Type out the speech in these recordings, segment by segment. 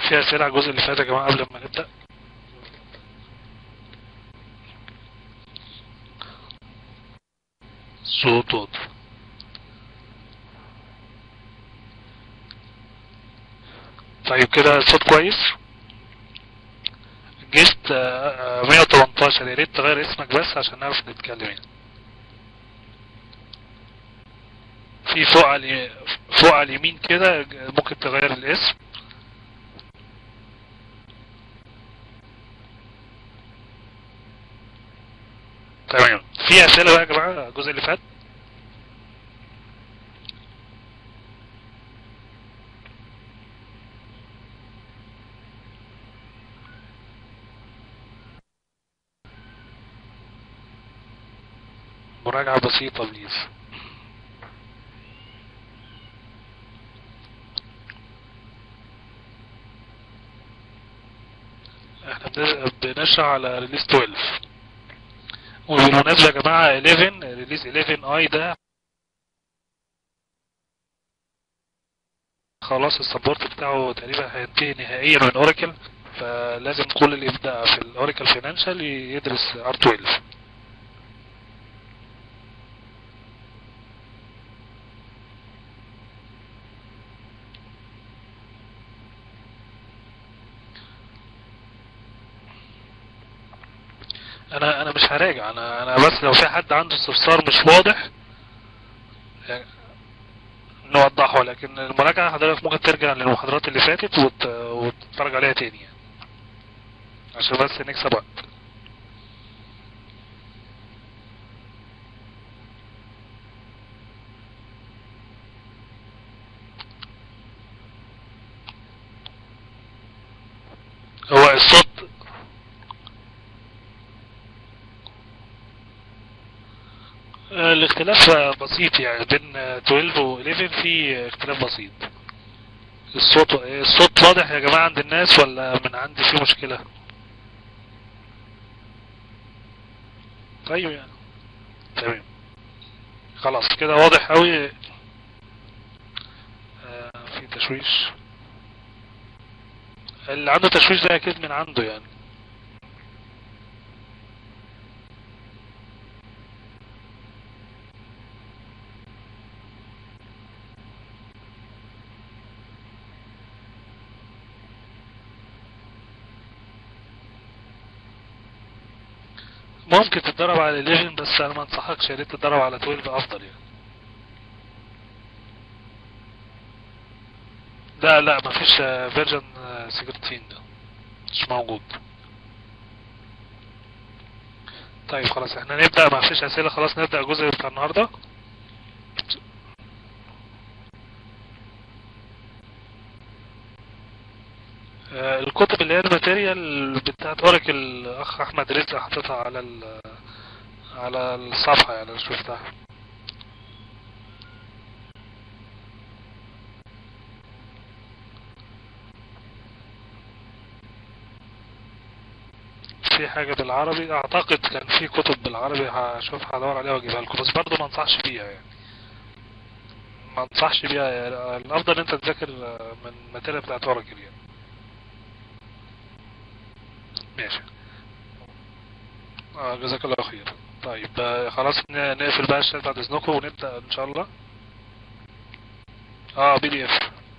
في اسئله على الجزء اللي فات يا جماعه قبل ما نبدا صوت واضح طيب كده الصوت كويس جست آه، آه، 118 يا ريت تغير اسمك بس عشان نعرف نتكلم يعني في فوق على الي- فوق على اليمين كده ممكن تغير الاسم تمام في اسئله بقى يا جماعه الجزء اللي فات مراجعه بسيطه بليز احنا بن- بنشرح على ريليز 12 وبالمناسبة يا جماعة 11 ريليز 11 اي ده خلاص السبورت بتاعه تقريبا هينتهي نهائيا من اوراكل فلازم كل اللي يبدأ في الاوراكل فينانشال يدرس ار 12 انا انا مش هراجع انا انا بس لو في حد عنده استفسار مش واضح يعني نوضحه لكن المراجعة حضرتك ممكن ترجع للمحاضرات اللي فاتت وت... وتتفرج عليها تاني يعني. عشان بس نكسب وقت هو الصوت آه، الاختلاف آه، بسيط يعني بين آه، 12 و 11 في اختلاف بسيط الصوت الصوت واضح يا جماعة عند الناس ولا من عندي فيه مشكلة طيب يعني تمام خلاص كده واضح قوي آه، في تشويش اللي عنده تشويش ده اكيد من عنده يعني ممكن تتدرب على 11 بس انا ما انصحكش يا ريت تتدرب على 12 افضل يعني لا لا مفيش فيرجن سيكرتين ده مش موجود طيب خلاص احنا نبدأ ما فيش اسئلة خلاص نبدأ الجزء بتاع النهاردة آه، الكتب اللي هي الماتيريال بتاعت اوريكل الاخ احمد رزق حاططها على ال على الصفحة يعني انا شفتها في حاجة بالعربي اعتقد كان في كتب بالعربي هشوف هدور عليها واجيبها لكم بس برضه ما انصحش بيها يعني ما انصحش بيها يعني الافضل انت تذاكر من الماتيريال بتاعت اوراكل يعني ماشي اه جزاك الله خير طيب آه، خلاص ن- نقفل بقى الشات بعد اذنكم ونبدأ ان شاء الله اه بي دي اف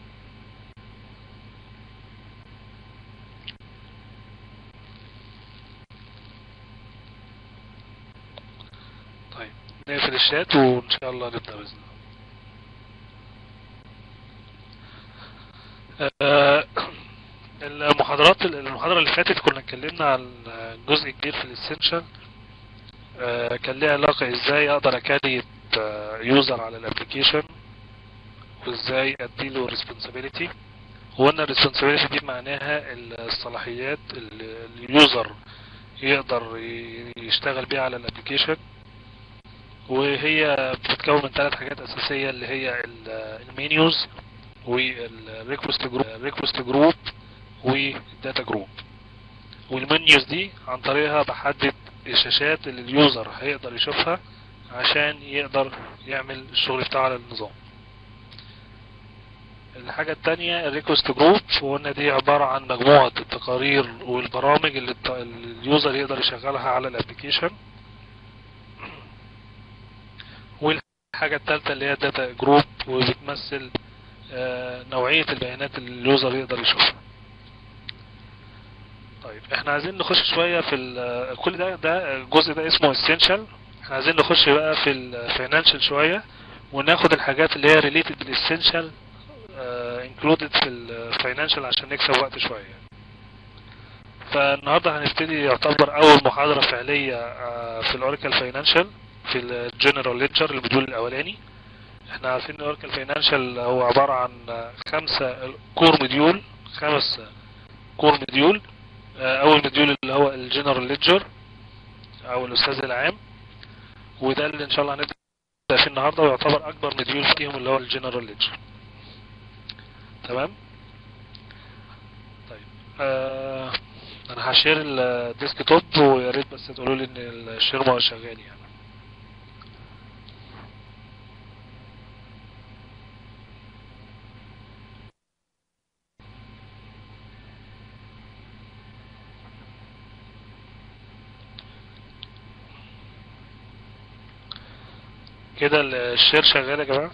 طيب نقفل الشات وان شاء الله نبدأ باذن الله آه، المحاضرات المحاضرة اللي فاتت كنا اتكلمنا عن جزء كبير في الاسنشال كان ليه علاقة ازاي اقدر اكريت يوزر على الابليكيشن وازاي اديله responsibility وقلنا responsibility دي معناها الصلاحيات اللي اليوزر يقدر ي- يشتغل بيها على الابليكيشن وهي بتتكون من ثلاث حاجات اساسية اللي هي المنيوز والريكوست جروب الريكوست جروب والداتا جروب والمنيوز دي عن طريقها بحدد الشاشات اللي اليوزر هيقدر يشوفها عشان يقدر يعمل الشغل بتاعه على النظام الحاجة التانية الريكوست جروب وقلنا دي عبارة عن مجموعة التقارير والبرامج اللي الت- اليوزر يقدر يشغلها على الابليكيشن والحاجة التالتة اللي هي داتا جروب وبتمثل آه، نوعية البيانات اللي اليوزر يقدر يشوفها طيب احنا عايزين نخش شوية في ال- كل ده ده الجزء ده اسمه essential احنا عايزين نخش بقى في الفاينانشال شوية وناخد الحاجات اللي هي related بالessential included في الفاينانشال عشان نكسب وقت شوية فالنهاردة هنبتدي يعتبر اول محاضرة فعلية آه، في الاوراكل فاينانشال في الجنرال ليدجر المديول الاولاني احنا عارفين ان الاوراكل فاينانشال هو عبارة عن آه، خمسة كور مديول خمس كور مديول آه، اول مديول اللي هو الجنرال ليدجر او الاستاذ العام وده اللي ان شاء الله هنبدأ فيه النهاردة ويعتبر اكبر مديول فيهم اللي هو الجنرال ليدجر تمام طيب آه انا هشير الديسك توب ويا ريت بس تقولوا لي ان الشير ما شغال يعني كده الشير شغال يا جماعه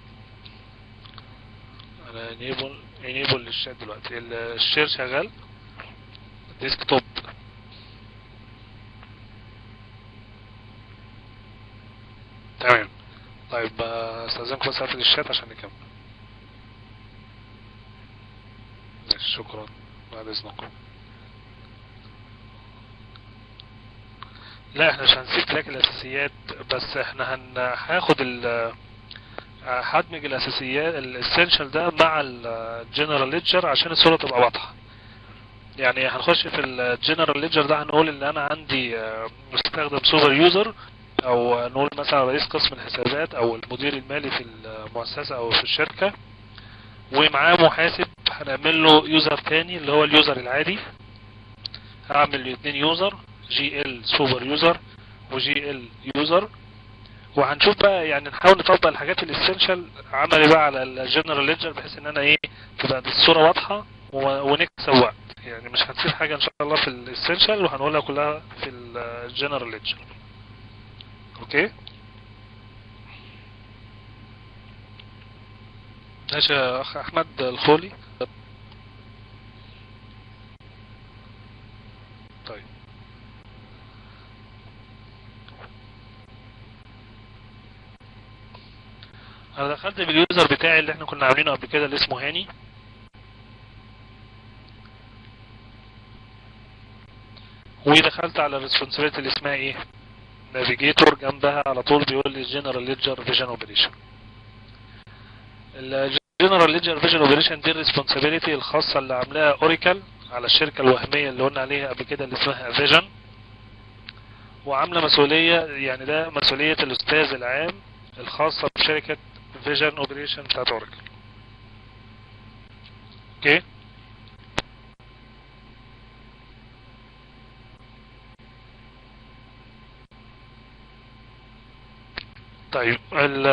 انا انيبل انيبل للشات دلوقتي الشير شغال ديسك توب تمام طيب آه، استاذنكم بس اقفل الشات عشان نكمل ماشي، شكرا بعد اذنكم لا احنا مش هنسيب تراك الاساسيات بس احنا هن- هاخد ال هدمج الاساسيات الاسينشال ده مع الجنرال ليدجر عشان الصورة تبقى واضحة يعني هنخش في الجنرال ليدجر ده هنقول ان انا عندي آه، مستخدم سوبر يوزر او نقول مثلا رئيس قسم الحسابات او المدير المالي في المؤسسة او في الشركة ومعاه محاسب هنعمل له يوزر تاني اللي هو اليوزر العادي هعمل اتنين يوزر جي ال سوبر يوزر وجي ال يوزر وهنشوف بقى يعني نحاول نطبق الحاجات الاسينشال عملي بقى على الجنرال ليدجر بحيث ان انا ايه تبقى الصورة واضحة و- ونكسب وقت يعني مش هنسيب حاجة ان شاء الله في الاسينشال وهنقولها كلها في الجنرال ليدجر اوكي ماشي يا اخ احمد الخولي طيب انا دخلت باليوزر بتاعي اللي احنا كنا عاملينه قبل كده اللي اسمه هاني ودخلت على الريسبونسابيلتي اللي اسمها ايه نافيجيتور جنبها على طول بيقول لي جنرال ليدجر فيجن اوبريشن الجنرال ليدجر فيجن اوبريشن دي الريسبونسابيلتي الخاصه اللي عاملاها اوريكل على الشركه الوهميه اللي قلنا عليها قبل كده اللي اسمها فيجن وعامله مسؤوليه يعني ده مسؤوليه الاستاذ العام الخاصه بشركه فيجن اوبريشن بتاعت اوريكل اوكي طيب ال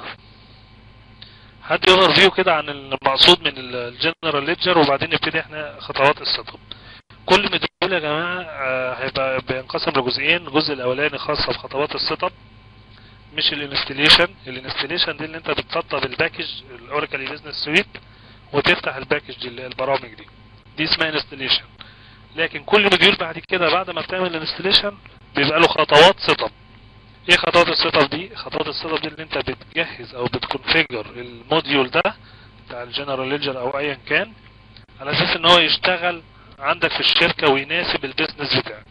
هدي اوفر فيو كده عن المقصود من الجنرال ليدجر وبعدين نبتدي احنا خطوات السيت اب كل مديول يا جماعه آه، هيبقى بينقسم لجزئين الجزء الاولاني خاص بخطوات السيت اب مش الانستليشن الانستليشن دي اللي انت بتسطب الباكج الاوراكل بزنس سويت وتفتح الباكج دي اللي هي البرامج دي دي اسمها انستليشن لكن كل مديول بعد كده بعد ما بتعمل انستليشن بيبقى له خطوات سيت اب ايه خطوات السيت اب دي خطوات السيت اب دي اللي انت بتجهز او بتكونفيجر الموديول ده بتاع الجنرال ليدجر او ايا كان على اساس ان هو يشتغل عندك في الشركة ويناسب البيزنس بتاعك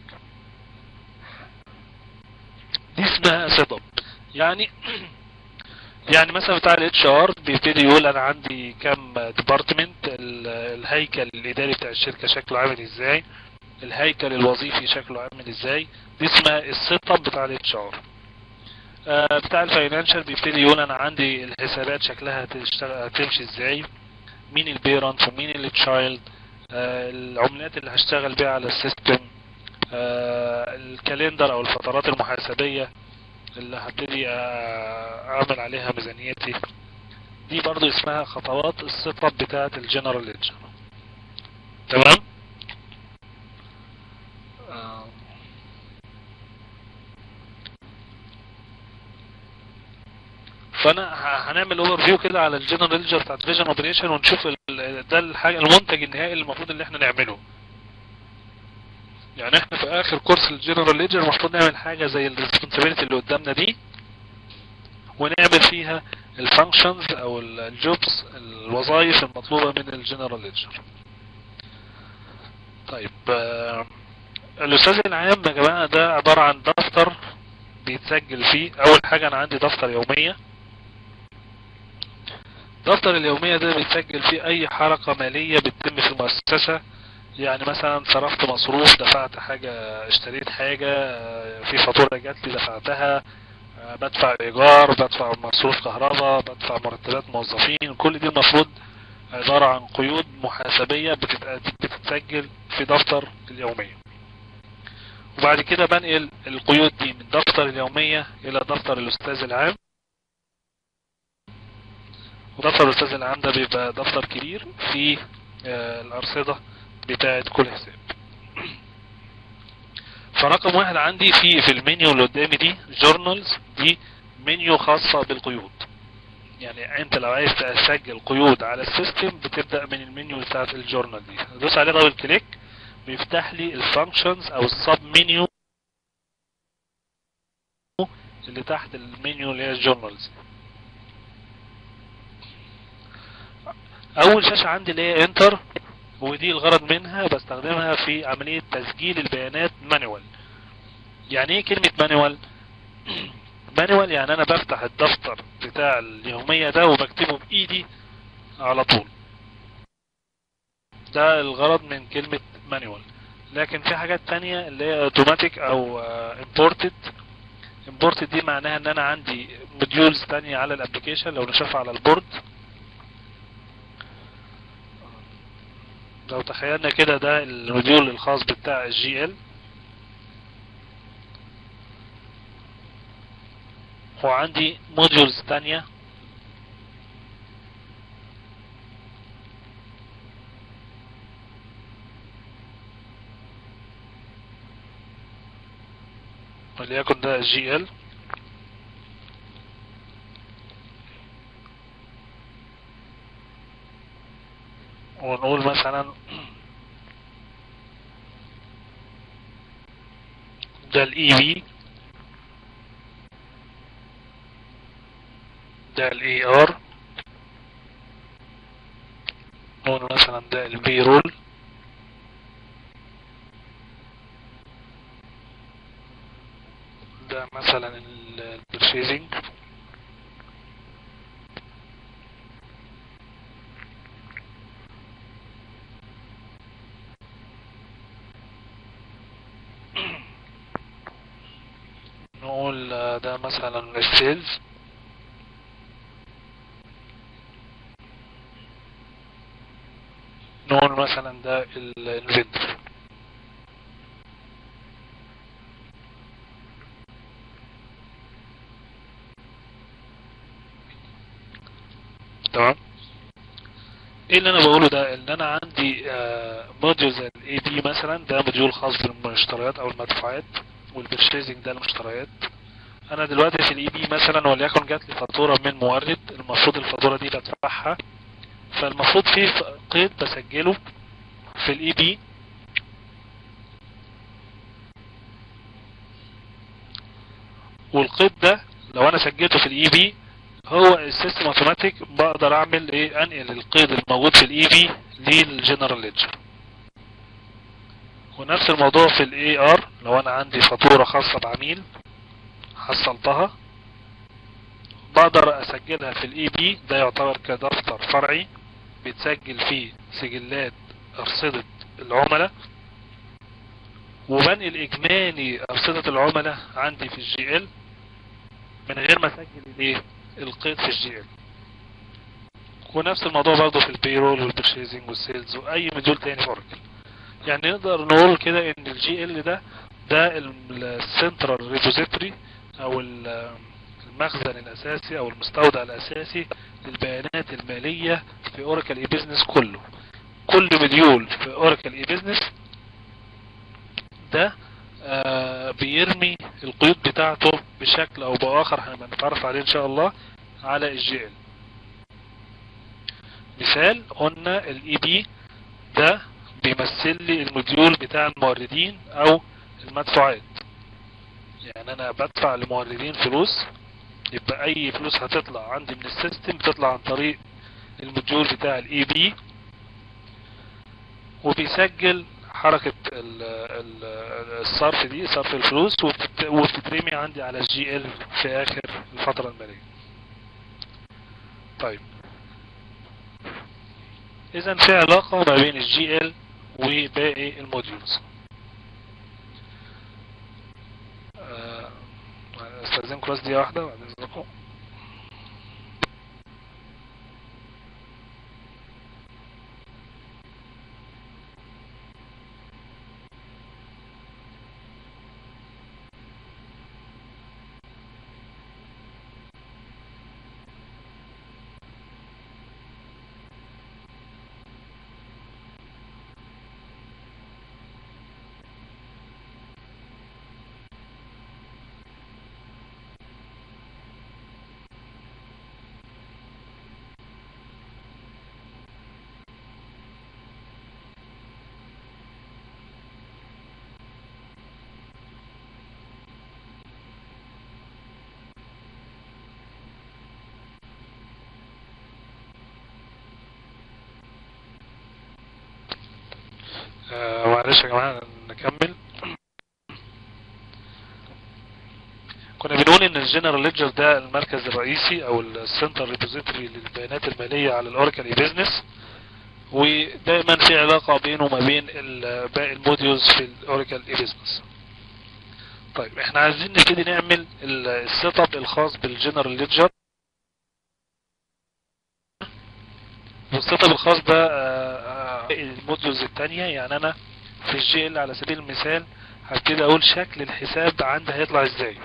دي اسمها سيت اب يعني يعني مثلا بتاع الاتش ار بيبتدي يقول انا عندي كام ديبارتمنت الهيكل الاداري بتاع الشركة شكله عامل ازاي الهيكل الوظيفي شكله عامل ازاي دي اسمها السيت اب بتاع الاتش ار آه، بتاع الفاينانشال بيبتدي يقول انا عندي الحسابات شكلها هتشتغل هتمشي ازاي مين البيرنت ومين التشايلد آه، العملات اللي هشتغل بيها على السيستم آه، الكالندر او الفترات المحاسبية اللي هبتدي آه، اعمل عليها ميزانيتي دي برضو اسمها خطوات السيت اب بتاعة الجنرال ليدجر تمام آه. فانا ه- هنعمل اوفر فيو كده على الجنرال ليدجر بتاعت فيجن اوبريشن ونشوف ال- ده الحاجه المنتج النهائي اللي المفروض اللي احنا نعمله يعني احنا في اخر كورس الجنرال ليدجر المفروض نعمل حاجه زي الريسبونسابيلتي اللي قدامنا دي ونعمل فيها الفانكشنز او الجوبس الوظائف المطلوبه من الجنرال ليدجر طيب آه، الاستاذ العام يا جماعه ده عباره عن دفتر بيتسجل فيه اول حاجه انا عندي دفتر يوميه دفتر اليومية ده بيتسجل فيه اي حركة مالية بتتم في المؤسسة يعني مثلا صرفت مصروف دفعت حاجة اشتريت حاجة آه، في فاتورة جات لي دفعتها آه، بدفع ايجار بدفع مصروف كهرباء بدفع مرتبات موظفين كل دي المفروض عبارة عن قيود محاسبية بتتق- بتتسجل في دفتر اليومية وبعد كده بنقل القيود دي من دفتر اليومية الى دفتر الاستاذ العام ودفتر الاستاذ العام ده بيبقى دفتر كبير فيه آه، الارصدة بتاعت كل حساب فرقم واحد عندي في في المنيو اللي قدامي دي جورنالز دي منيو خاصة بالقيود يعني انت لو عايز تسجل قيود على السيستم بتبدأ من المنيو بتاعت الجورنال دي ادوس عليه دبل كليك بيفتح لي الفانكشنز او السب منيو اللي تحت المنيو اللي هي الجورنالز اول شاشة عندي اللي هي انتر ودي الغرض منها بستخدمها في عملية تسجيل البيانات مانوال يعني ايه كلمة مانوال مانوال يعني انا بفتح الدفتر بتاع اليومية ده وبكتبه بايدي على طول ده الغرض من كلمة مانوال لكن في حاجات تانية اللي هي اوتوماتيك او امبورتد امبورتد دي معناها ان انا عندي موديولز تانية على الابليكيشن لو نشوفها على البورد لو تخيلنا كده ده الموديول الخاص بتاع الجي ال وعندي موديولز تانية وليكن ده جي ال ونقول مثلا ده الاي بي ده الاي ار نقول مثلا ده البيرول ده مثلا البرشيزنج نقول آه، ده مثلا السيلز نقول مثلا ده الفيندر تمام ايه اللي انا بقوله ده ان انا عندي موديول زي الاي بي مثلا ده موديول خاص بالمشتريات او المدفوعات والبرشيزنج ده المشتريات انا دلوقتي في الاي بي مثلا وليكن جات لي فاتوره من مورد المفروض الفاتوره دي بدفعها فالمفروض في قيد بسجله في الاي بي والقيد ده لو انا سجلته في الاي بي هو السيستم اوتوماتيك بقدر اعمل ايه انقل القيد الموجود في الاي بي للجنرال ليدجر ونفس الموضوع في الاي ار لو انا عندي فاتورة خاصة بعميل حصلتها بقدر اسجلها في الاي بي ده يعتبر كدفتر فرعي بيتسجل فيه سجلات ارصدة العملاء وبنقل اجمالي ارصدة العملاء عندي في الجي ال من غير ما اسجل الايه القيد في الجي ال ونفس الموضوع برضه في البيرول والبرشيزنج والسيلز واي مديول تاني في اوراكل يعني نقدر نقول كده ان الجي ال ده ده السنترال ريبوزيتوري او ال- المخزن الاساسي او المستودع الاساسي للبيانات المالية في اوراكل اي بيزنس كله كل مديول في اوراكل اي بيزنس ده آه بيرمي القيود بتاعته بشكل او باخر هنتعرف عليه ان شاء الله على الجي ال مثال قلنا الاي بي ده بيمثل لي المديول بتاع الموردين او المدفوعات يعني انا بدفع لموردين فلوس يبقى اي فلوس هتطلع عندي من السيستم بتطلع عن طريق المديول بتاع الاي بي وبيسجل حركة ال ال الصرف دي صرف الفلوس وبتترمي عندي على الجي ال في اخر الفترة المالية طيب اذا في علاقة ما بين الجي ال وباقي الموديولز استاذنكم بس دقيقة واحدة بعد اذنكم آه معلش يا جماعة نكمل كنا بنقول ان الجنرال ليدجر ده المركز الرئيسي او السنتر ريبوزيتوري للبيانات المالية على الاوراكل اي بيزنس ودائما في علاقة بينه وما بين باقي الموديولز في الاوراكل اي بيزنس طيب احنا عايزين نبتدي نعمل السيت اب الخاص بالجنرال ليدجر والسيت اب الخاص ده الموديولز التانية يعني انا في الجي ال على سبيل المثال هبتدي اقول شكل الحساب عندي هيطلع ازاي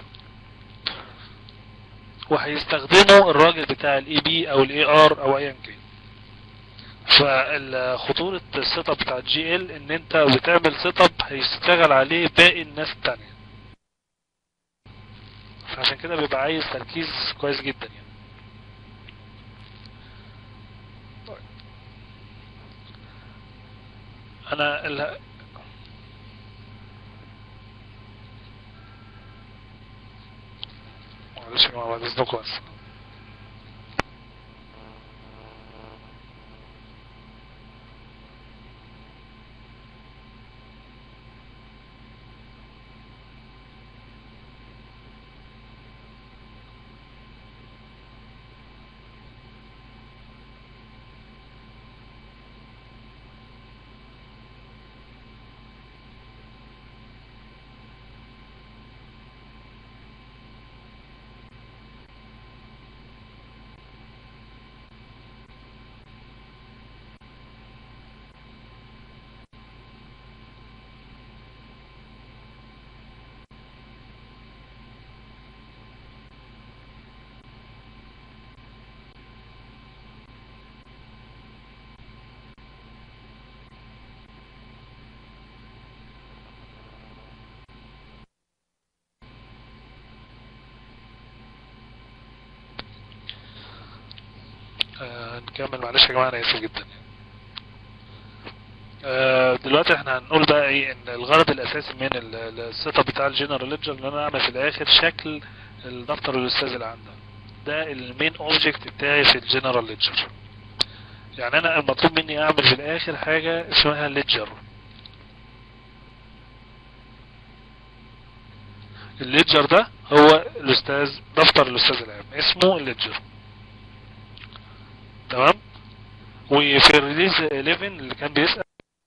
وهيستخدمه الراجل بتاع الاي بي او الاي ار او ايا كان فخطورة السيت اب بتاع الجي ال ان انت بتعمل سيت اب هيشتغل عليه باقي الناس التانية فعشان كده بيبقى عايز تركيز كويس جدا يعني انا ال... معلش يا جماعه بعد اذنكم بس آه نكمل معلش يا جماعة انا اسف جدا آه دلوقتي احنا هنقول بقى ايه ان الغرض الاساسي من السيت اب بتاع الجنرال ليدجر ان انا اعمل في الاخر شكل الدفتر الاستاذ اللي عنده ده المين اوبجكت بتاعي في الجنرال ليدجر يعني انا المطلوب مني اعمل في الاخر حاجة اسمها ليدجر الليدجر ده هو الاستاذ دفتر الاستاذ العام اسمه الليدجر تمام وفي الريليز 11 اللي كان بيسأل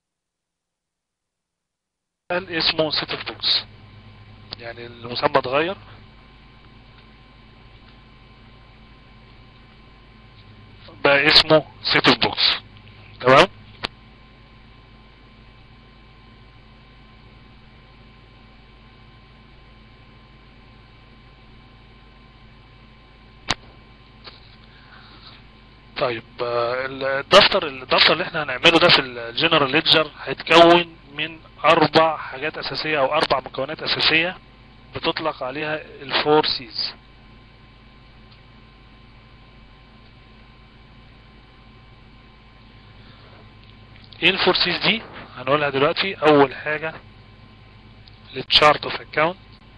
اسمه سيت اوف بوكس يعني المسمى اتغير بقى اسمه سيت اوف بوكس تمام طيب آه، الدفتر الدفتر اللي احنا هنعمله ده في الجنرال ليدجر هيتكون من اربع حاجات اساسية او اربع مكونات اساسية بتطلق عليها الفور سيز ايه الفور سيز دي هنقولها دلوقتي اول حاجة للتشارت اوف اكاونت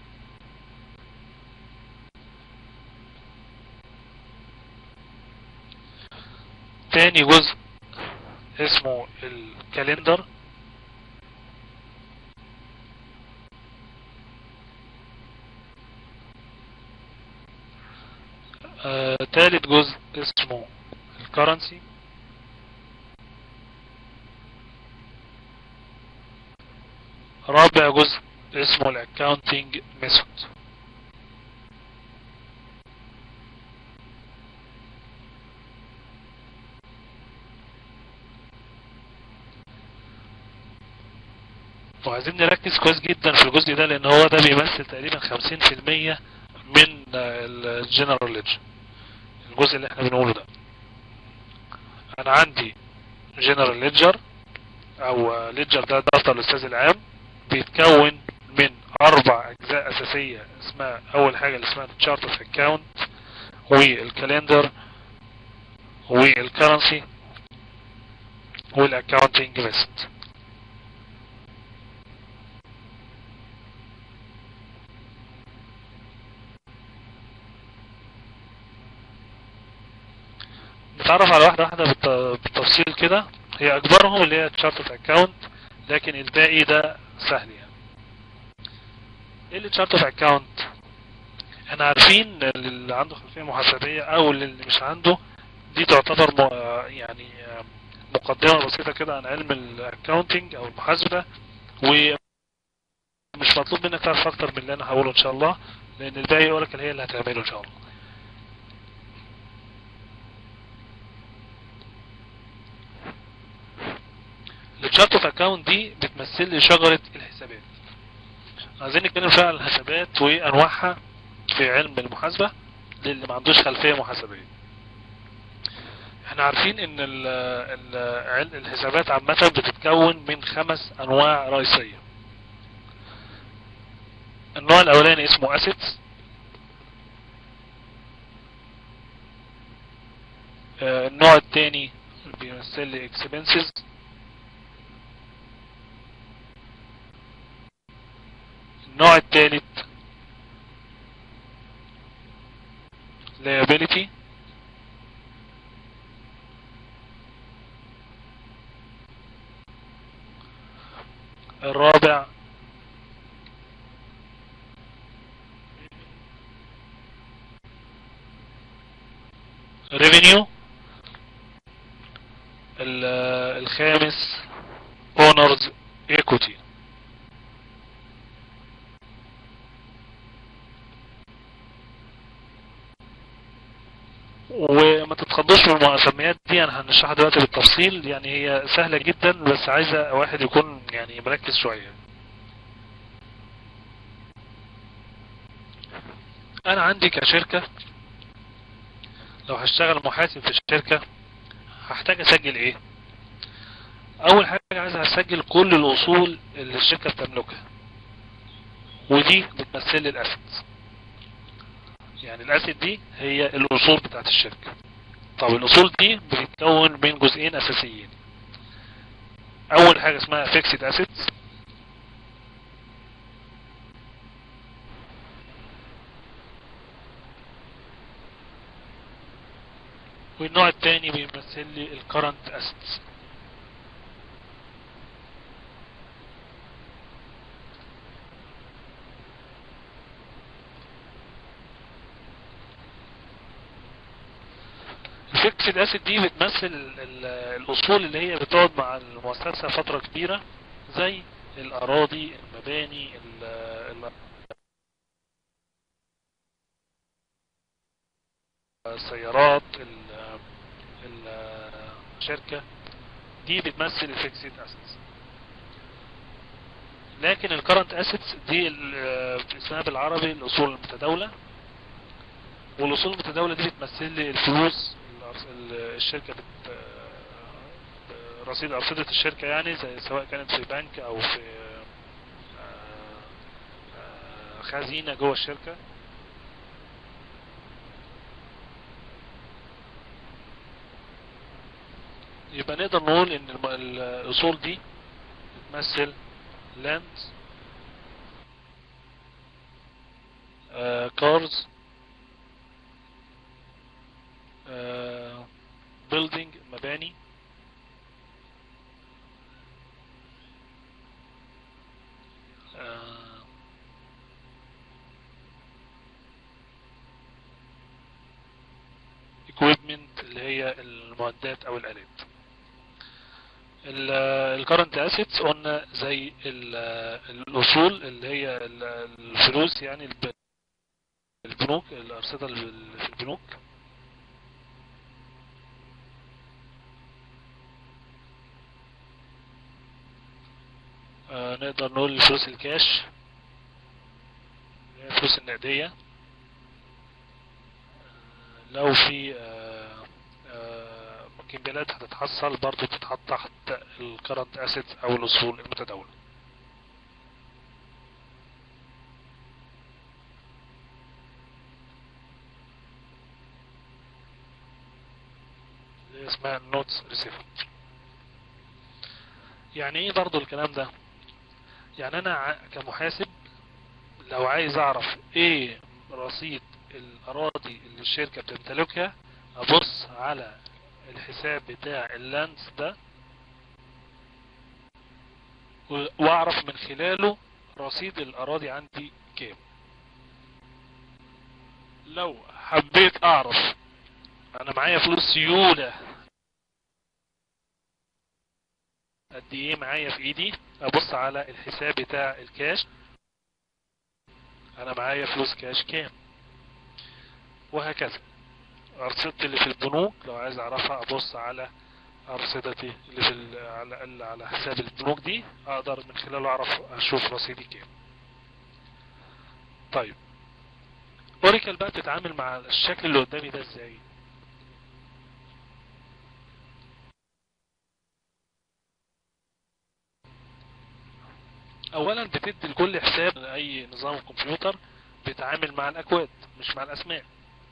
تاني جزء اسمه الكالندر آه، تالت جزء اسمه الكرنسي رابع جزء اسمه الاكاونتنج ميثود وعايزين نركز كويس جدا في الجزء ده لان هو ده بيمثل تقريبا 50% من الجنرال ليدجر الجزء اللي احنا بنقوله ده انا عندي جنرال ليدجر او ليدجر ده دفتر الاستاذ العام بيتكون من اربع اجزاء اساسية اسمها اول حاجة اللي اسمها التشارت اوف اكاونت والكالندر والكرنسي والاكاونتنج ميثود نتعرف على واحدة واحدة بالت- بالتفصيل كده هي اكبرهم اللي هي تشارت اوف اكاونت لكن الباقي ده سهل يعني ايه اللي تشارت اوف اكاونت احنا عارفين اللي عنده خلفية محاسبية او اللي مش عنده دي تعتبر م... يعني مقدمة بسيطة كده عن علم الاكاونتنج او المحاسبة ومش مطلوب منك تعرف اكتر من اللي انا هقوله ان شاء الله لان الباقي يقولك اللي هي اللي هتعمله ان شاء الله التشارت اوف اكاونت دي بتمثل لي شجرة الحسابات عايزين نتكلم شوية عن الحسابات وانواعها في علم المحاسبة للي ما عندوش خلفية محاسبية احنا عارفين ان ال ال علم الحسابات عامة بتتكون من خمس انواع رئيسية النوع الاولاني اسمه assets آه، النوع الثاني بيمثل لي expenses النوع الثالث liability الرابع revenue ال- الخامس owners equity وما تتخضوش من المسميات دي انا هنشرحها دلوقتي بالتفصيل يعني هي سهلة جدا بس عايزة واحد يكون يعني مركز شوية انا عندي كشركة لو هشتغل محاسب في الشركة هحتاج اسجل ايه اول حاجة عايز اسجل كل الاصول اللي الشركة بتملكها ودي بتمثل لي الاسيتس يعني الاسيت دي هي الاصول بتاعت الشركة طب الاصول دي بتتكون من جزئين اساسيين اول حاجة اسمها فيكسد اسيتس والنوع الثاني بيمثل لي الكرنت اسيتس الفيكسد اسيت دي بتمثل ال- ال- الاصول اللي هي بتقعد مع المؤسسة فترة كبيرة زي الاراضي المباني ال- ال- السيارات ال- ال- الشركة دي بتمثل الفيكسد اسيتس لكن الكرنت اسيتس دي ال- اسمها بالعربي الاصول المتداولة والاصول المتداولة دي بتمثل لي الفلوس الأرص- ال- الشركة بت آه، رصيد أرصدة الشركة يعني زي سواء كانت في بنك أو في آه، آه، خزينة جوه الشركة يبقى نقدر نقول ان الم- الاصول دي بتمثل land آه cars آه building مباني آه equipment اللي هي المعدات او الالات الكرنت اسيتس قلنا زي ال- الاصول اللي هي ال- الفلوس يعني الب- البنوك الارصده اللي في البنوك آه، نقدر نقول الفلوس الكاش اللي هي الفلوس النقديه آه، لو في آه، آه، كمبيالات هتتحصل برضو تتحط تحت الكرنت اسيت او الاصول المتداولة اللي اسمها نوتس ريسيفر يعني ايه برضو الكلام ده يعني انا ع- كمحاسب لو عايز اعرف ايه رصيد الاراضي اللي الشركة بتمتلكها ابص على الحساب بتاع اللانس ده و- واعرف من خلاله رصيد الاراضي عندي كام لو حبيت اعرف انا معايا فلوس سيولة قد ايه معايا في ايدي ابص على الحساب بتاع الكاش انا معايا فلوس كاش كام وهكذا أرصدتي اللي في البنوك لو عايز أعرفها أبص على أرصدتي اللي في ال- على اللي على حساب البنوك دي أقدر من خلاله أعرف أشوف رصيدي كام طيب أوريكل بقى بتتعامل مع الشكل اللي قدامي ده إزاي أولا بتدي لكل حساب أي نظام كمبيوتر بيتعامل مع الأكواد مش مع الأسماء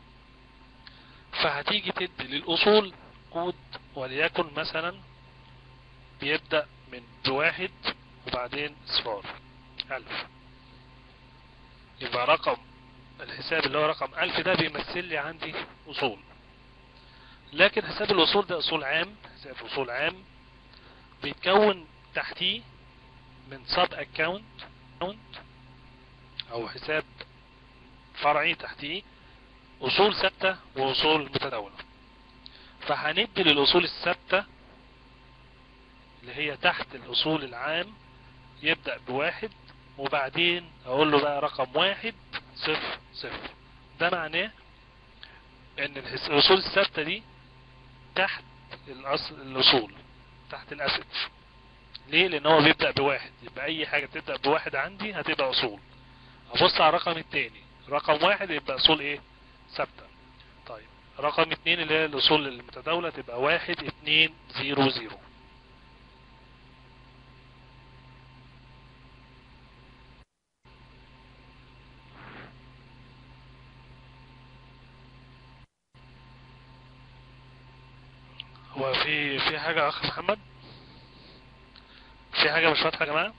فهتيجي تدي للأصول كود وليكن مثلا بيبدأ من بواحد وبعدين صفار ألف يبقى رقم الحساب اللي هو رقم ألف ده بيمثل لي عندي أصول لكن حساب الأصول ده أصول عام حساب أصول عام بيتكون تحتيه من سب اكاونت أو حساب فرعي تحتيه اصول ثابته واصول متداوله فهندي للاصول الثابته اللي هي تحت الاصول العام يبدأ بواحد وبعدين اقول له بقى رقم واحد صفر صفر ده معناه ان الحس- الاصول الثابته دي تحت الاصل الاصول تحت الاسيتس ليه لان هو بيبدأ بواحد يبقى اي حاجة تبدأ بواحد عندي هتبقى اصول ابص على الرقم التاني رقم واحد يبقى اصول ايه ثابتة طيب رقم اتنين اللي هي الاصول المتداولة تبقى واحد اتنين زيرو زيرو هو في في حاجة يا اخ محمد في حاجة مش واضحة يا جماعة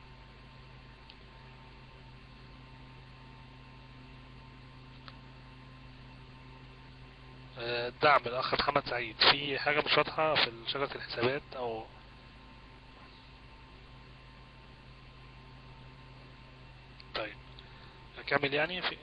آه، الدعم الاخ محمد سعيد في حاجة مش واضحة في شجرة الحسابات او طيب اكمل يعني في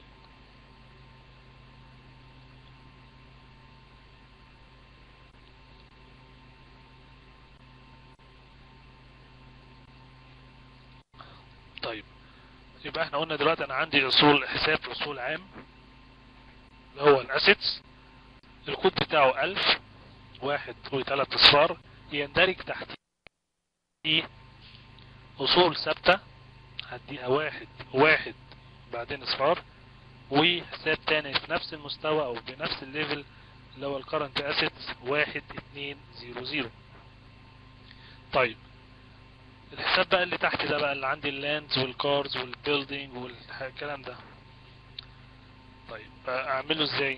طيب يبقى احنا قلنا دلوقتي انا عندي اصول حساب اصول عام اللي هو الاسيتس الكود بتاعه الف واحد وثلاث اصفار يندرج تحت ايه اصول ثابتة هديها واحد واحد بعدين اصفار وحساب تاني في نفس المستوى او بنفس الليفل اللي هو الكرنت اسيتس واحد اتنين زيرو زيرو طيب الحساب بقى اللي تحت ده بقى اللي عندي اللاندز والكارز والبيلدينج والكلام ده طيب اعمله ازاي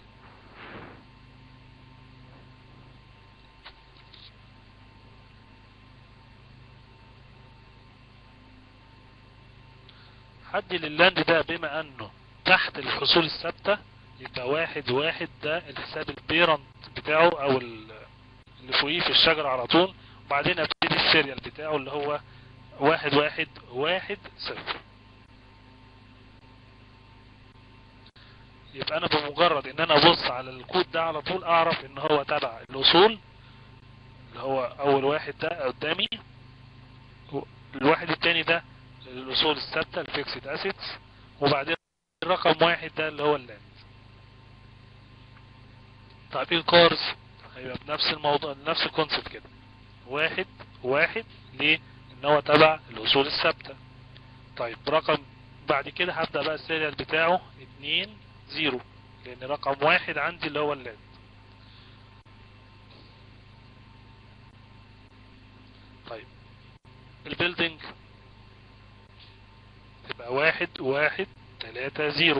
حد لللاند ده بما انه تحت الحصول الثابتة يبقى واحد واحد ده الحساب البيرنت بتاعه او اللي فوقيه في الشجرة على طول وبعدين ابتدي السيريال بتاعه اللي هو واحد واحد واحد صفر يبقى انا بمجرد ان انا ابص على الكود ده على طول اعرف ان هو تبع الاصول اللي هو اول واحد ده قدامي الواحد التاني ده الاصول الثابتة الفيكسد اسيتس وبعدين الرقم واحد ده اللي هو اللاند طيب ايه الكارز هيبقى بنفس الموضوع نفس الكونسيبت كده واحد واحد ليه ان هو تبع الاصول الثابتة طيب رقم بعد كده هبدأ بقى السيريال بتاعه اتنين زيرو لان رقم واحد عندي اللي هو اللاند طيب البيلدينج تبقى واحد واحد تلاتة زيرو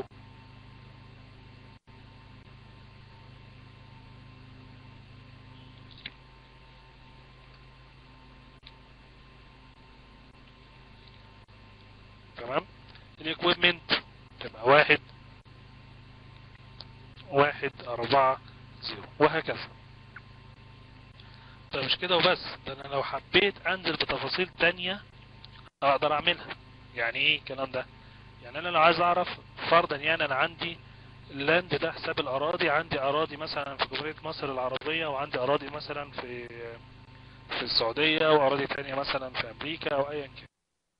تمام الاكويبمنت تبقى واحد واحد اربعة زيرو وهكذا ده مش كده وبس ده انا لو حبيت انزل بتفاصيل تانية اقدر اعملها يعني ايه الكلام ده يعني انا لو عايز اعرف فرضا يعني انا عندي اللاند ده حساب الاراضي عندي اراضي مثلا في جمهورية مصر العربية وعندي اراضي مثلا في في السعودية واراضي تانية مثلا في امريكا او ايا كان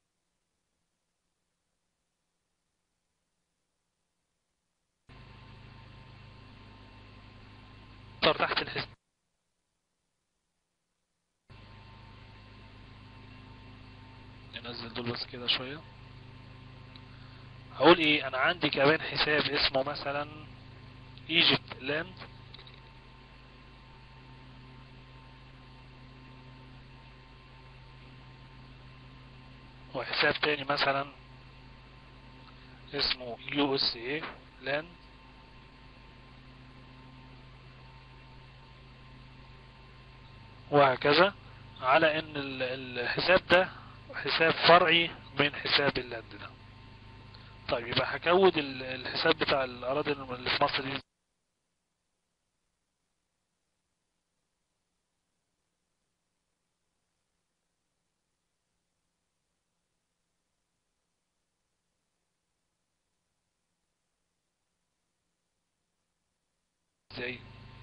تحت الحساب ننزل دول بس كده شوية هقول ايه انا عندي كمان حساب اسمه مثلا ايجيبت لاند وحساب تاني مثلا اسمه يو اس اي لاند وهكذا على ان الحساب ده حساب فرعي من حساب اللاند ده طيب يبقى هكود الحساب بتاع الاراضي اللي في مصر دي ازاي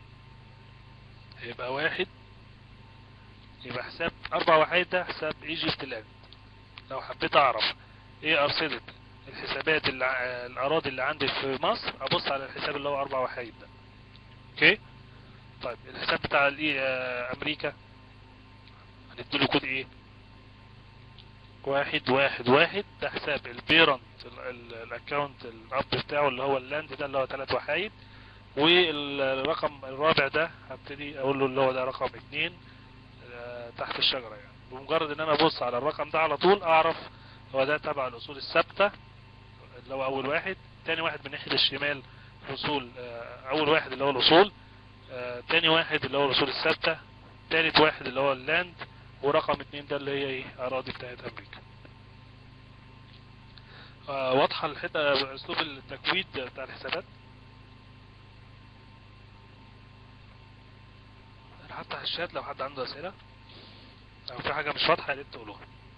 هيبقى واحد يبقى حساب اربع وحيد ده حساب ايجيبت لاند لو حبيت اعرف ايه ارصدة الحسابات اللي الاراضي اللي عندي في مصر ابص على الحساب اللي هو اربع وحيد ده اوكي طيب الحساب بتاع امريكا هنديله كود ايه واحد واحد واحد ده حساب البيرنت الاكونت الاب بتاعه اللي هو اللاند ده اللي هو ثلاث وحيد والرقم الرابع ده هبتدي اقول له اللي هو ده رقم اتنين تحت الشجرة يعني بمجرد ان انا ابص على الرقم ده على طول اعرف هو ده تبع الاصول الثابتة اللي هو اول واحد تاني واحد من ناحية الشمال اصول اول واحد اللي هو الاصول تاني واحد اللي هو الاصول الثابتة تالت واحد اللي هو اللاند ورقم اتنين ده اللي هي ايه اراضي بتاعت امريكا واضحة الحتة اسلوب التكويد بتاع الحسابات هفتح الشات لو حد عنده اسئلة لو في حاجة مش واضحة يا ريت تقولوها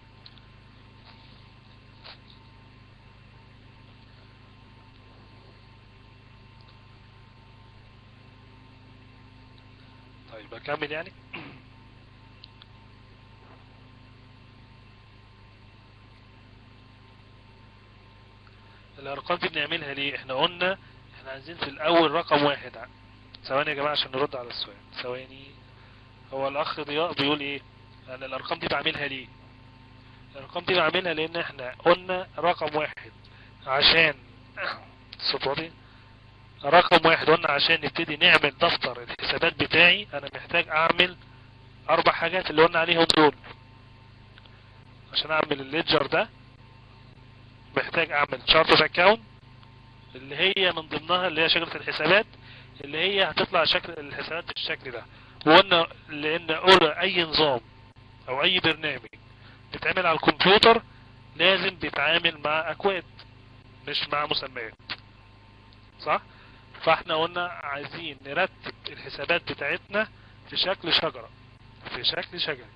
طيب اكمل يعني الارقام دي بنعملها ليه احنا قلنا احنا عايزين في الاول رقم واحد ثواني يا جماعة عشان نرد على السؤال ثواني هو الاخ ضياء بيقول ايه انا الارقام دي بعملها ليه الارقام دي بعملها لان احنا قلنا رقم واحد عشان الصوت واضح رقم واحد قلنا عشان نبتدي نعمل دفتر الحسابات بتاعي انا محتاج اعمل اربع حاجات اللي قلنا عليهم دول عشان اعمل الليدجر ده محتاج اعمل شارت اوف اكاونت اللي هي من ضمنها اللي هي شجرة الحسابات اللي هي هتطلع شكل الحسابات بالشكل ده وقلنا لان اي نظام او اي برنامج بيتعمل على الكمبيوتر لازم بيتعامل مع اكواد مش مع مسميات صح فاحنا قلنا عايزين نرتب الحسابات بتاعتنا في شكل شجرة في شكل شجرة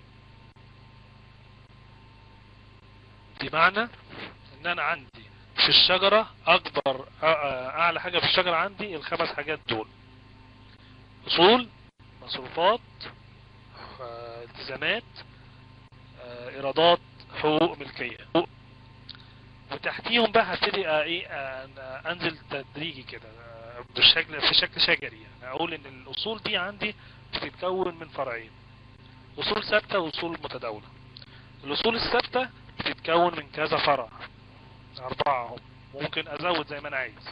بمعنى ان انا عندي في الشجرة اكبر اعلى حاجة في الشجرة عندي الخمس حاجات دول اصول مصروفات التزامات ايرادات حقوق ملكية وتحتيهم بقى هبتدي ايه انزل تدريجي كده بالشكل في شكل شجري يعني اقول ان الاصول دي عندي بتتكون من فرعين اصول ثابته واصول متداوله الاصول الثابته بتتكون من كذا فرع اربعه هم ممكن ازود زي ما انا عايز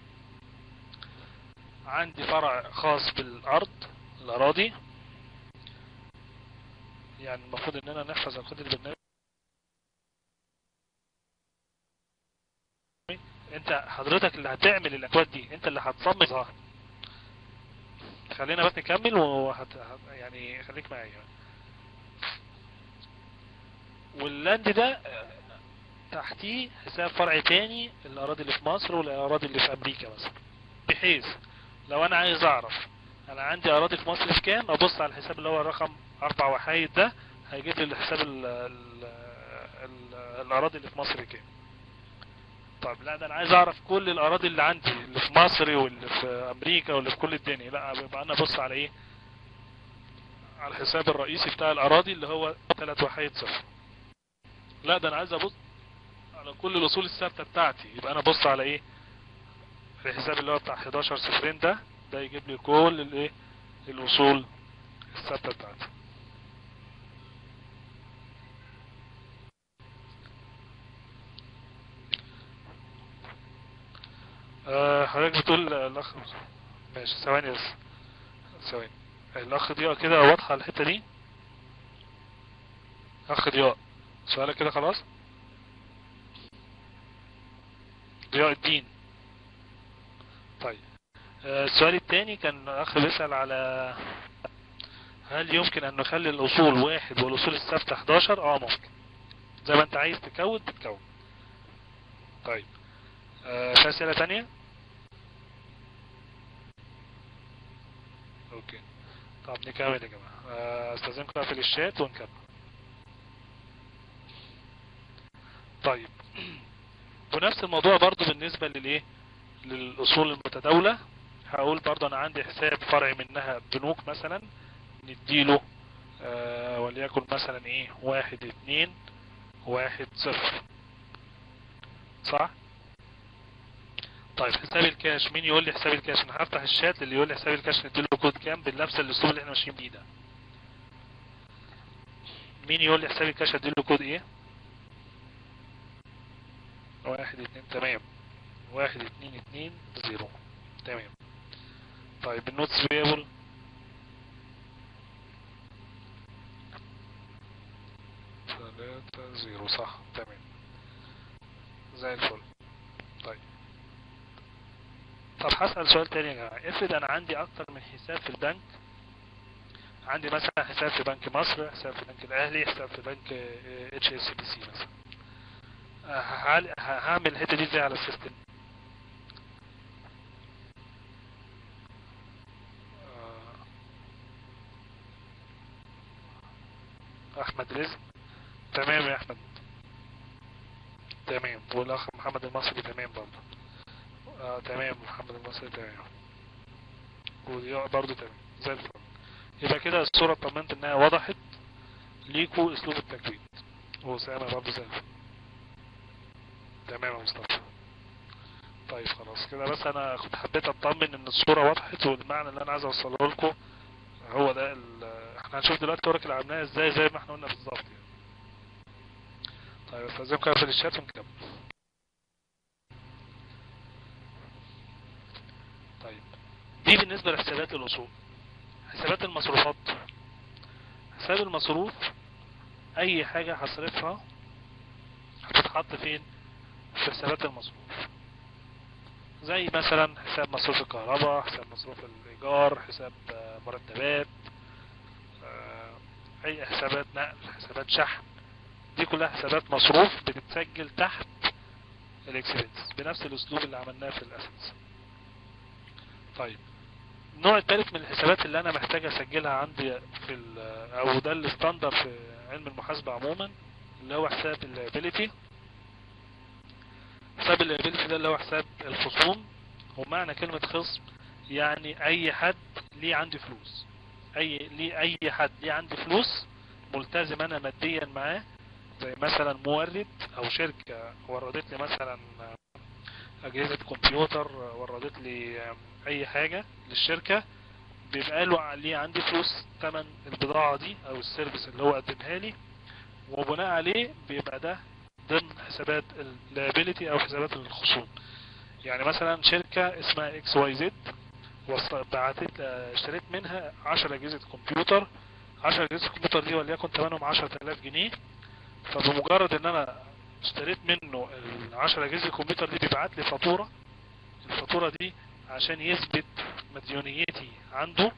عندي فرع خاص بالارض الاراضي يعني المفروض اننا نحفظ الكود البرنامج انت حضرتك اللي هتعمل الاكواد دي انت اللي هتصمم ظاهر خلينا بس نكمل وهت... يعني خليك معايا واللاند ده تحتيه حساب فرع تاني الاراضي اللي في مصر والاراضي اللي في امريكا مثلا بحيث لو انا عايز اعرف انا عندي اراضي في مصر في كام ابص على الحساب اللي هو الرقم اربع وحايد ده هيجيب لي الحساب ال ال ال الاراضي اللي في مصر كام طب لا ده انا عايز اعرف كل الاراضي اللي عندي اللي في مصر واللي في امريكا واللي في كل الدنيا لا يبقى انا ابص على ايه على الحساب الرئيسي بتاع الاراضي اللي هو 3 وحيد صفر لا ده انا عايز ابص على كل الاصول الثابته بتاعتي يبقى انا ابص على ايه الحساب اللي هو بتاع 11 صفرين ده ده يجيب لي كل الايه الاصول الثابته بتاعتي أه حضرتك بتقول الاخ ماشي ثواني بس ثواني الاخ ضياء كده واضحة الحتة دي اخ ضياء سؤالك كده خلاص ضياء الدين طيب أه السؤال التاني كان اخ بيسأل على هل يمكن ان نخلي الاصول واحد والاصول الثابتة 11 اه ممكن زي ما انت عايز تكود تتكون طيب أه في اسئلة تانية اوكي طب نكمل يا جماعة استاذنكم اقفل الشات ونكمل طيب ونفس الموضوع برضو بالنسبة للايه للاصول المتداولة هقول برضو انا عندي حساب فرعي منها بنوك مثلا نديله آه وليكن مثلا ايه واحد اتنين واحد صفر صح طيب حساب الكاش مين يقول لي حساب الكاش انا هفتح الشات اللي يقول لي حساب الكاش نديله كود كام بنفس الاسلوب اللي احنا ماشيين بيه ده مين يقول لي حساب الكاش اديله كود ايه واحد اتنين تمام واحد اتنين اتنين زيرو تمام طيب النوتس بيبل ثلاثة زيرو صح تمام زي الفل طيب طب هسأل سؤال تاني يا جماعة افرض انا عندي اكتر من حساب في البنك عندي مثلا حساب في بنك مصر حساب في بنك الاهلي حساب في بنك اتش اس بي سي مثلا هعمل الحتة دي ازاي على السيستم احمد رزق تمام يا احمد تمام والاخ محمد المصري تمام برضه آه تمام محمد المصري تمام وضياء برضه تمام زي الفل يبقى كده الصورة طمنت انها وضحت ليكوا اسلوب التكوين وسامة برضه زي الفل تمام يا مصطفى طيب خلاص كده بس انا كنت حبيت اطمن ان الصورة وضحت والمعنى اللي انا عايز اوصله لكم هو ده احنا هنشوف دلوقتي اوراكل عملناها ازاي زي ما احنا قلنا بالظبط يعني. طيب استاذنكم اقفل الشات ونكمل طيب دي بالنسبة لحسابات الأصول حسابات المصروفات حساب المصروف أي حاجة هصرفها هتتحط فين في حسابات المصروف زي مثلا حساب مصروف الكهرباء حساب مصروف الإيجار حساب آه، مرتبات آه، أي حسابات نقل حسابات شحن دي كلها حسابات مصروف بتتسجل تحت الاكسبنس بنفس الاسلوب اللي عملناه في الاسيتس طيب النوع الثالث من الحسابات اللي انا محتاج اسجلها عندي في ال- او ده الستاندر في علم المحاسبة عموما اللي هو حساب الابيليتي حساب الابيليتي ده اللي هو حساب الخصوم ومعنى كلمة خصم يعني اي حد ليه عندي فلوس اي ليه اي حد ليه عندي فلوس ملتزم انا ماديا معاه زي مثلا مورد او شركة وردت لي مثلا اجهزة كمبيوتر وردت لي اي حاجة للشركة بيبقى له عليه عندي فلوس تمن البضاعة دي او السيرفيس اللي هو قدمها لي وبناء عليه بيبقى ده ضمن حسابات اللايبيليتي او حسابات الخصوم يعني مثلا شركة اسمها اكس واي زد بعتت اشتريت منها 10 اجهزة كمبيوتر 10 اجهزة كمبيوتر دي وليكن ثمنهم 10000 جنيه فبمجرد ان انا اشتريت منه ال 10 اجهزة الكمبيوتر دي بيبعت لي فاتورة الفاتورة دي عشان يثبت مديونيتي عنده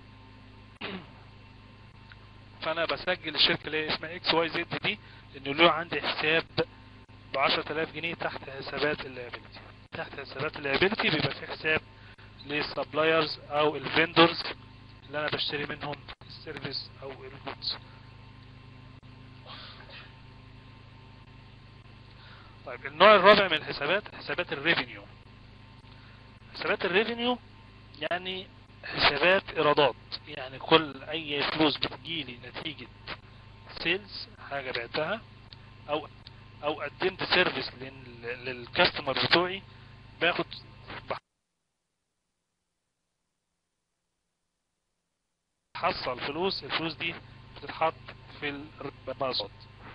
فانا بسجل الشركة اللي هي اسمها اكس واي زد دي انه له عندي حساب ب 10000 جنيه تحت حسابات الليابيلتي تحت حسابات الليابيلتي بيبقى في حساب للسبلايرز او الفندرز اللي انا بشتري منهم السيرفيس او الجودز طيب النوع الرابع من الحسابات حسابات الريفينيو حسابات الريفينيو يعني حسابات ايرادات يعني كل اي فلوس بتجيلي نتيجة سيلز حاجة بعتها او او قدمت سيرفيس للكاستمر بتوعي باخد بحصل فلوس الفلوس دي بتتحط في المقصد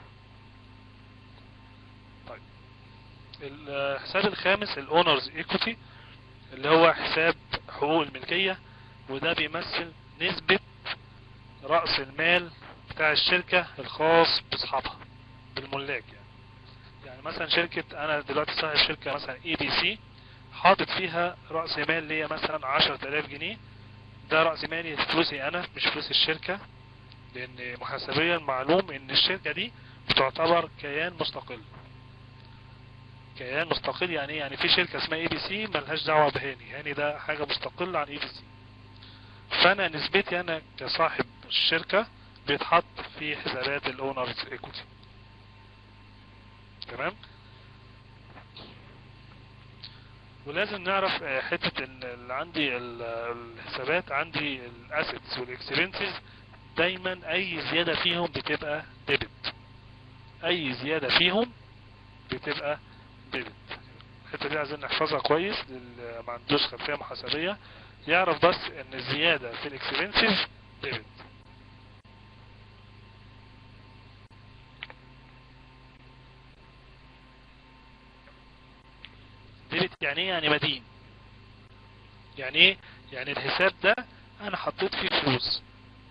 طيب الحساب الخامس الاونرز ايكوتي اللي هو حساب حقوق الملكية وده بيمثل نسبة رأس المال بتاع الشركة الخاص باصحابها بالملاك يعني يعني مثلا شركة انا دلوقتي صاحب شركة مثلا اي بي سي حاطط فيها رأس مال ليا مثلا 10000 جنيه ده رأس مالي فلوسي انا مش فلوس الشركة لان محاسبيا معلوم ان الشركة دي بتعتبر كيان مستقل كيان مستقل يعني ايه يعني في شركة اسمها اي بي سي ملهاش دعوة بهاني هاني ده حاجة مستقلة عن اي بي سي فانا نسبتي انا كصاحب الشركة بيتحط في حسابات الاونرز ايكوتي تمام ولازم نعرف حتة ان اللي عندي الحسابات عندي الاسيتس والاكسبنسز دايما اي زيادة فيهم بتبقى ديبت اي زيادة فيهم بتبقى ديبت الحتة دي عايزين نحفظها كويس للي ما عندوش خلفية محاسبية يعرف بس ان الزيادة في الاكسبنسز ديبت ديبت يعني ايه يعني مدين يعني ايه يعني الحساب ده انا حطيت فيه فلوس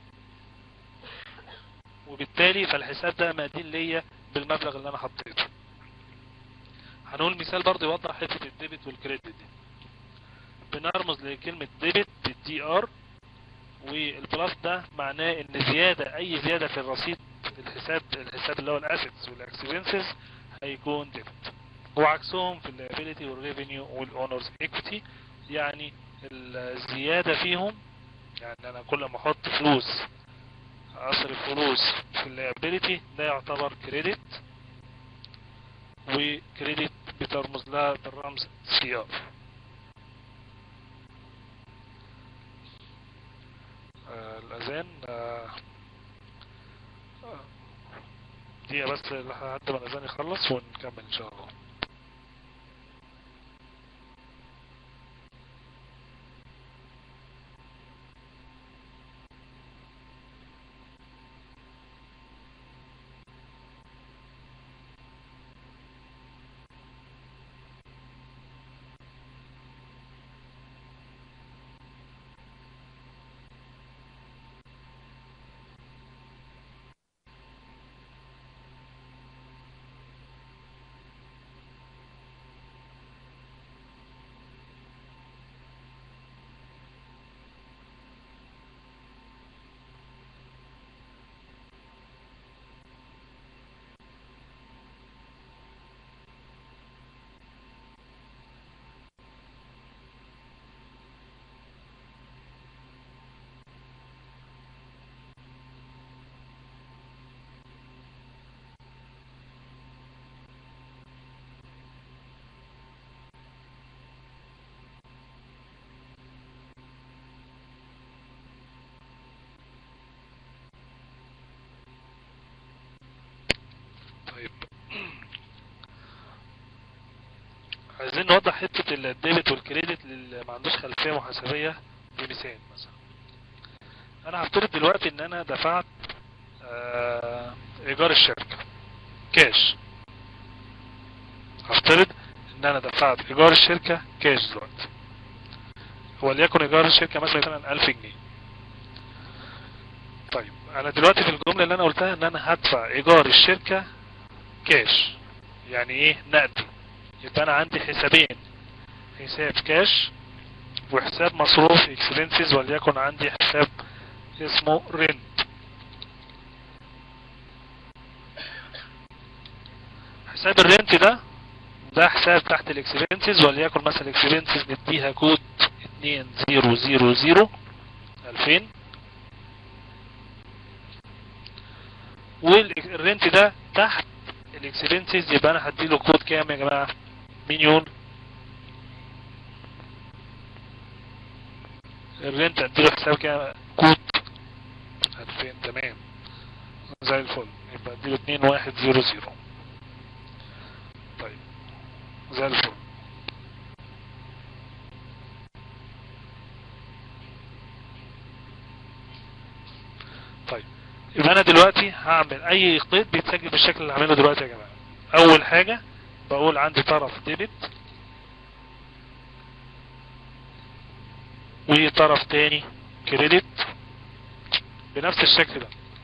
وبالتالي فالحساب ده مدين ليا بالمبلغ اللي انا حطيته هنقول مثال برضه يوضح حتة الديبت والكريدت دي بنرمز لكلمة ديبت بالدي ار والبلس ده معناه ان زيادة اي زيادة في الرصيد الحساب الحساب اللي هو الاسيتس والاكسبنسز هيكون ديبت وعكسهم في الابيليتي والريفينيو والاونرز ايكوتي يعني الزيادة فيهم يعني انا كل ما احط فلوس اصرف فلوس في الابيليتي ده يعتبر كريدت وكريدت بترمز لها بالرمز سي ار آه الاذان آه دقيقة بس لحد ما الاذان يخلص ونكمل ان شاء الله نوضح حتة الديبت والكريدت للي ما عندوش خلفية محاسبية بمثال مثلا انا هفترض دلوقتي ان انا دفعت آه ايجار الشركة كاش هفترض ان انا دفعت ايجار الشركة كاش دلوقتي وليكن ايجار الشركة مثلا مثلا 1000 جنيه طيب انا دلوقتي في الجملة اللي انا قلتها ان انا هدفع ايجار الشركة كاش يعني ايه نقدي يبقى انا عندي حسابين حساب كاش وحساب مصروف اكسبنسز وليكن عندي حساب اسمه رنت حساب الرنت ده ده حساب تحت الاكسبنسز وليكن مثلا الاكسبنسز نديها كود 2000 2000 والرنت ده تحت الاكسبنسز يبقى انا هديله كود كام يا جماعة مليون الرنت اديله حساب كام كود 2000 تمام زي الفل يبقى اديله 2100 طيب زي الفل طيب يبقى انا دلوقتي هعمل اي قيد بيتسجل بالشكل اللي هعمله دلوقتي يا جماعة اول حاجة بقول عندي طرف ديبت وطرف تاني كريدت بنفس الشكل ده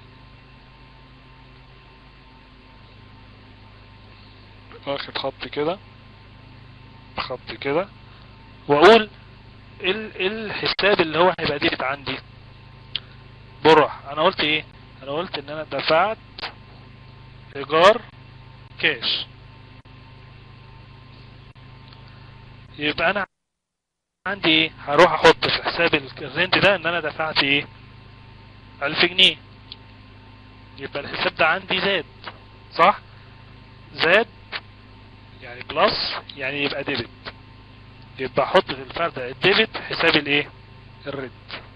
واخد خط كده خط كده واقول ال الحساب اللي هو هيبقى ديبت عندي بروح انا قلت ايه انا قلت ان انا دفعت ايجار كاش يبقى انا عندي ايه هروح احط في حساب الرنت ده ان انا دفعت ايه الف جنيه يبقى الحساب ده عندي زاد صح زاد يعني بلس يعني يبقى ديبت يبقى احط في الفردة الديبت حساب الايه الرد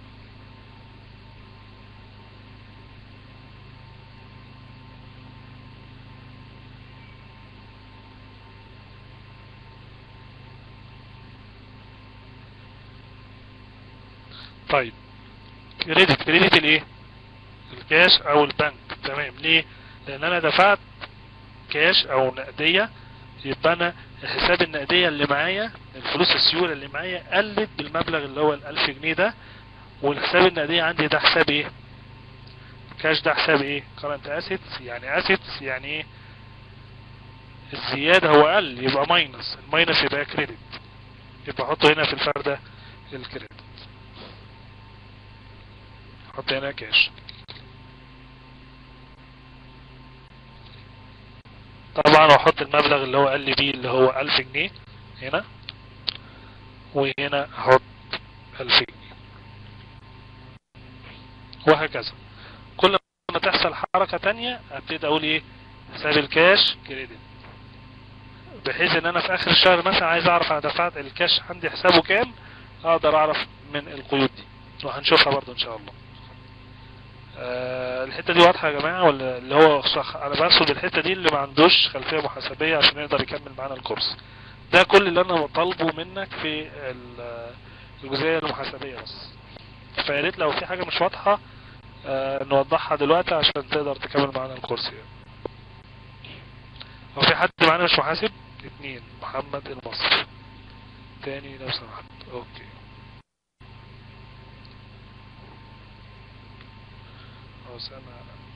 طيب كريدت كريدت الايه الكاش او البنك تمام ليه لان انا دفعت كاش او نقدية يبقى انا الحساب النقدية اللي معايا الفلوس السيولة اللي معايا قلت بالمبلغ اللي هو الالف جنيه ده والحساب النقدية عندي ده حساب ايه كاش ده حساب ايه current assets يعني assets يعني ايه الزيادة هو قل يبقى ماينس الماينس يبقى كريدت يبقى احطه هنا في الفردة الكريدت احط هنا كاش طبعا واحط المبلغ اللي هو قال لي بيه اللي هو الف جنيه هنا وهنا احط الف جنيه وهكذا كل ما تحصل حركة تانية ابتدي اقول ايه حساب الكاش كريدت بحيث ان انا في اخر الشهر مثلا عايز اعرف انا دفعت الكاش عندي حسابه كام اقدر اعرف من القيود دي وهنشوفها برضو ان شاء الله أه الحتة دي واضحة يا جماعة ولا اللي هو صح انا بقصد الحتة دي اللي ما عندوش خلفية محاسبية عشان يقدر يكمل معانا الكورس ده كل اللي انا بطالبه منك في الجزئية المحاسبية بس فياريت لو في حاجة مش واضحة أه نوضحها دلوقتي عشان تقدر تكمل معانا الكورس يعني هو في حد معانا مش محاسب اتنين محمد المصري تاني لو سمحت اوكي أسامة